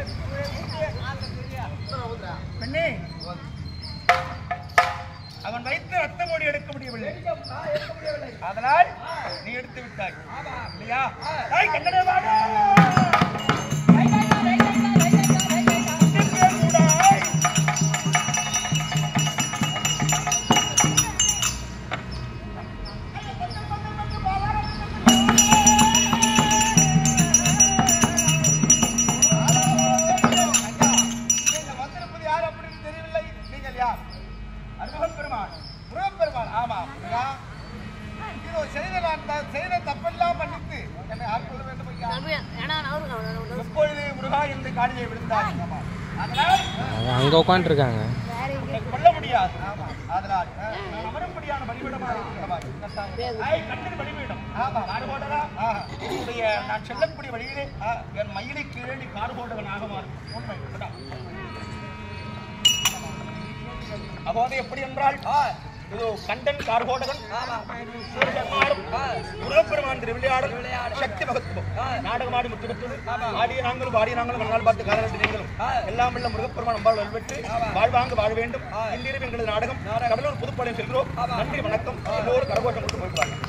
பெண்ணே அவன் வைத்து ரத்த மோடி எடுக்க முடியவில்லை அதனால் நீ எடுத்து விட்டாய் இல்லையா ஏய், கண்ணனே வாடா. இங்கே கூடாய். நீங்கள் வந்திருப்பது யார் அப்படின்னு தெரியவில்லை நீங்கள் யார் அருமுகப் பெருமாள் முருகப் பெருமாள் ஆமா முருகா இதோ செய்த நான் த- செய்த தப்பெல்லாம் மன்னித்து என்னை ஆட்கொள்ள வேண்டும் ஐயா எப்பொழுது முருகா என்று காலிலே விழுந்தார் ஆமா. அதனால் அது அங்கே உட்காந்துருக்காங்க உன்னை கொல்ல முடியாது ஆமா அதனால் அஹ், நான் அமரும்படியான பலிபீடமாக இருக்கிறவா ஐய், கண்ணின் பலிபீடம் ஆமா காடு போடலா உன்னுடைய நான் செல்லக்கூடிய வழியிலே ஆ, என் மயிலை கீழே நீ காடு போட்டவனாக மாறும் உண்மை உண்மைதான். அப்போது எப்படி என்றால் இது கண்டன் கார்கோடகன் சூரியசன்மாரும், முருகப்பெருமான் திருவிளையாடல் சக்தி மகத்துவம் நாடகமாடி முற்றுப்பெற்றது ஆடிய நாங்களும் பாடிய நாங்களும் மறுநாள் பார்த்து காதலிட்டு நீங்களும் எல்லாம் உள்ள முருகப்பெருமான் அம்பாள் வல்வெட்டு வாழ்வாங்க வாழ வேண்டும் இன்றிரவு எங்களது நாடகம் கடலூர் புதுப்பாளையம் செல்கிறோம் நன்றி வணக்கம் எல்லோரும் கரகோட்டம் கொடுத்து போய்ப்பாங்க